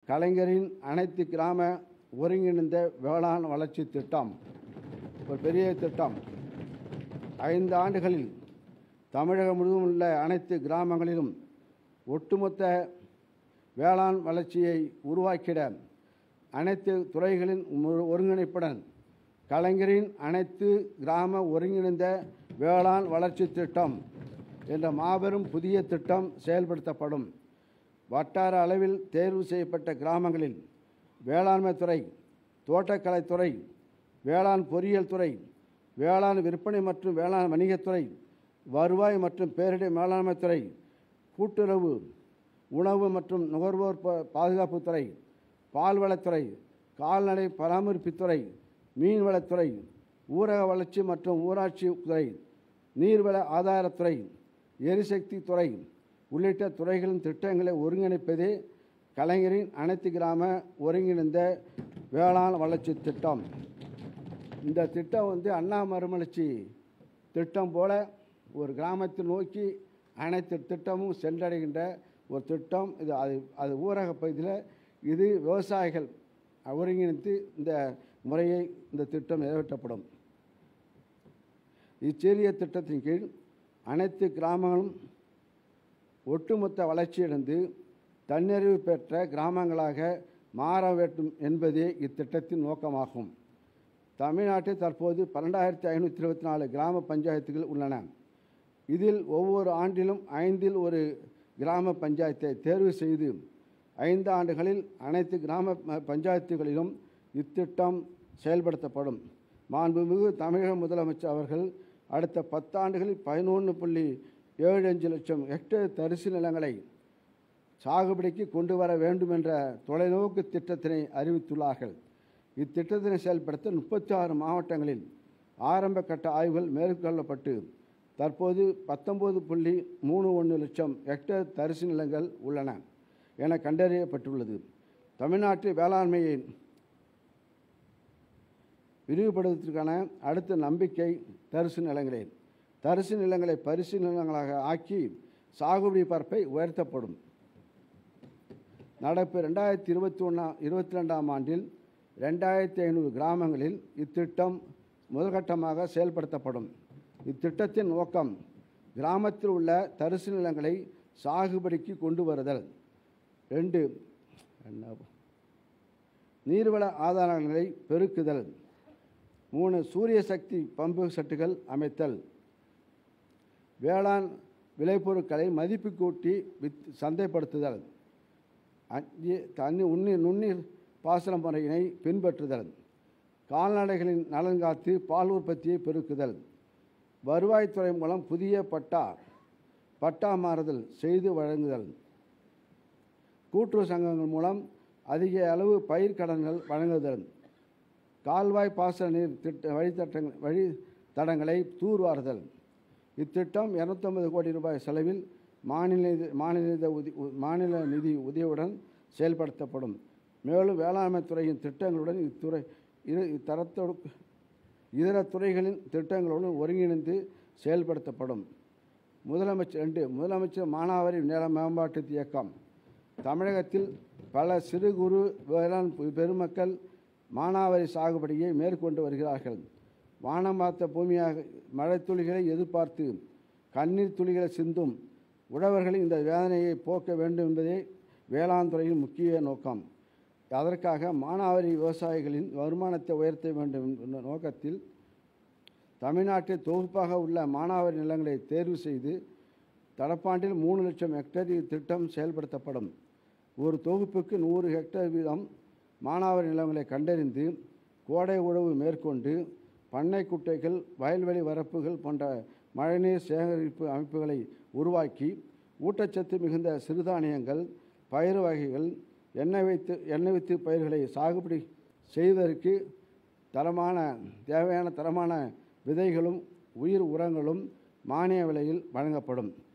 கலைஞரின் அனைத்து கிராம ஒருங்கிணைந்த வேளாண் வளர்ச்சி திட்டம் ஒரு பெரிய திட்டம் ஐந்து ஆண்டுகளில் தமிழகம் முழுவதும் உள்ள அனைத்து கிராமங்களிலும் ஒட்டுமொத்த வேளாண் வளர்ச்சியை உருவாக்கிட அனைத்து துறைகளின் மு- ஒருங்கிணைப்புடன் கலைஞரின் அனைத்து கிராம ஒருங்கிணைந்த வேளாண் வளர்ச்சி திட்டம் என்ற மாபெரும் புதிய திட்டம் செயல்படுத்தப்படும் வட்டார அளவில் தேர்வு செய்யப்பட்ட கிராமங்களில் வேளாண்மை துறை தோட்டக்கலைத்துறை வேளாண் பொறியியல் துறை வேளாண் விற்பனை மற்றும் வேளாண் வணிகத்துறை வருவாய் மற்றும் பேரிடர் மேலாண்மை துறை கூட்டுறவு உணவு மற்றும் நுகர்வோர் பா- பாதுகாப்புத்துறை பால்வளத்துறை கால்நடை பராமரிப்புத்துறை மீன்வளத்துறை ஊரக வளர்ச்சி மற்றும் ஊராட்சி துறை நீர்வள ஆதாரத்துறை எரிசக்தி துறை உள்ளிட்ட துறைகளின் திட்டங்களை ஒருங்கிணைப்பதே கலைஞரின் அனைத்து கிராம ஒருங்கிணைந்த வேளாண் வளர்ச்சி திட்டம் இந்த திட்டம் வந்து அண்ணா மறுமலர்ச்சி திட்டம் போல ஒரு கிராமத்தை நோக்கி அனைத்து திட்டமும் சென்றடைகின்ற ஒரு திட்டம் இது அது அது ஊரக பகுதியில் இது விவசாயிகள் ஒருங்கிணைத்து இந்த முறையை இந்த திட்டம் நிறைவேற்றப்படும் இச்சிறிய திட்டத்தின் கீழ் அனைத்து கிராமங்களும் ஒட்டுமொத்த வளர்ச்சியடைந்து தன்னிறைவு பெற்ற கிராமங்களாக மாற வேண்டும் என்பதே இத்திட்டத்தின் நோக்கமாகும் தமிழ்நாட்டில் தற்போது பன்னெண்டாயிரத்தி ஐநூற்றி இருபத்தி நாலு கிராம பஞ்சாயத்துகள் உள்ளன இதில் ஒவ்வொரு ஆண்டிலும் ஐந்தில் ஒரு கிராம பஞ்சாயத்தை தேர்வு செய்து ஐந்து ஆண்டுகளில் அனைத்து கிராம ப- பஞ்சாயத்துகளிலும் இத்திட்டம் செயல்படுத்தப்படும் மாண்புமிகு தமிழக முதலமைச்சர் அவர்கள் அடுத்த பத்தாண்டுகளில் பதினொன்று புள்ளி ஏழு அஞ்சு லட்சம் ஹெக்டேர் தரிசு நிலங்களை சாகுபடிக்கு கொண்டு வர வேண்டும் என்ற தொலைநோக்கு திட்டத்தினை அறிவித்துள்ளார்கள் இத்திட்டத்தினை செயல்படுத்த முப்பத்தி ஆறு மாவட்டங்களில் ஆரம்ப கட்ட ஆய்வுகள் மேற்கொள்ளப்பட்டு தற்போது பத்தொன்பது புள்ளி மூணு ஒன்று லட்சம் ஹெக்டேர் தரிசு நிலங்கள் உள்ளன என கண்டறியப்பட்டுள்ளது தமிழ்நாட்டு வேளாண்மையை விரிவுபடுத்துவதற்கான அடுத்த நம்பிக்கை தரிசு நிலங்களே தரிசு நிலங்களை பரிசு நிலங்களாக ஆக்கி சாகுபடி பரப்பை உயர்த்தப்படும் நடப்பு ரெண்டாயிரத்தி இருபத்தி ஒன்றா இருபத்தி ரெண்டாம் ஆண்டில் ரெண்டாயிரத்தி ஐநூறு கிராமங்களில் இத்திட்டம் முதல்கட்டமாக செயல்படுத்தப்படும் இத்திட்டத்தின் நோக்கம் கிராமத்தில் உள்ள தரிசு நிலங்களை சாகுபடிக்கு கொண்டு வருதல் ரெண்டு என்ன நீர்வள ஆதாரங்களை பெருக்குதல் மூணு சூரிய சக்தி பம்பு செட்டுகள் அமைத்தல் வேளாண் விளைபொருட்களை மதிப்பு கூட்டி வித் சந்தைப்படுத்துதல் அஞ்சு தண்ணி உண்ணீர் நுண்ணீர் பாசன முறையினை பின்பற்றுதல் கால்நடைகளின் நலன் காத்து பால் உற்பத்தியை பெருக்குதல் வருவாய்த்துறை மூலம் புதிய பட்டா பட்டா மாறுதல் செய்து வழங்குதல் கூட்டுறவு சங்கங்கள் மூலம் அதிக அளவு பயிர் கடன்கள் வழங்குதல் கால்வாய் பாசன நீர் திட்ட வழித்தட்டங்கள் வழித்தடங்களை தூர்வாறுதல் இத்திட்டம் இரநூத்தம்பது கோடி ரூபாய் செலவில் மாநில நிதி- மாநில நிதி உதி உ- மாநில நிதி உதவியுடன் செயல்படுத்தப்படும் மேலும் வேளாண்மை துறையின் திட்டங்களுடன் இத்துறை இரு இத்தரத்தோடு இதர துறைகளின் திட்டங்களுடன் ஒருங்கிணைந்து செயல்படுத்தப்படும் முதலமைச்சர் ரெண்டு முதலமைச்சர் மானாவாரி நில மேம்பாட்டு இயக்கம் தமிழகத்தில் பல சிறு குறு வேளாண் பெ- பெருமக்கள் மானாவாரி சாகுபடியை மேற்கொண்டு வருகிறார்கள் வானம் பார்த்த பூமியாக மழைத்துளிகளை எதிர்பார்த்து கண்ணீர் துளிகளை சிந்தும் உழவர்களின் இந்த வேதனையை போக்க வேண்டும் என்பதே வேளாண் துறையின் முக்கிய நோக்கம் அதற்காக மானாவாரி விவசாயிகளின் வருமானத்தை உயர்த்த வேண்டும் என்ற நோக்கத்தில் தமிழ்நாட்டில் தொகுப்பாக உள்ள மானாவாரி நிலங்களை தேர்வு செய்து நடப்பாண்டில் மூணு லட்சம் ஹெக்டேர் திட்டம் செயல்படுத்தப்படும் ஒரு தொகுப்புக்கு நூறு ஹெக்டேர் வீதம் மானாவாரி நிலங்களை கண்டறிந்து கோடை உழவு மேற்கொண்டு பண்ணை குட்டைகள் வயல்வெளி வரப்புகள் போன்ற மழைநீர் சேகரிப்பு அமைப்புகளை உருவாக்கி ஊட்டச்சத்து மிகுந்த சிறுதானியங்கள் பயிர் வகைகள் எண்ணெய் வைத்து எண்ணெய் வித்து பயிர்களை சாகுபடி செய்வதற்கு தரமான தேவையான தரமான விதைகளும் உயிர் உரங்களும் மானிய விலையில் வழங்கப்படும்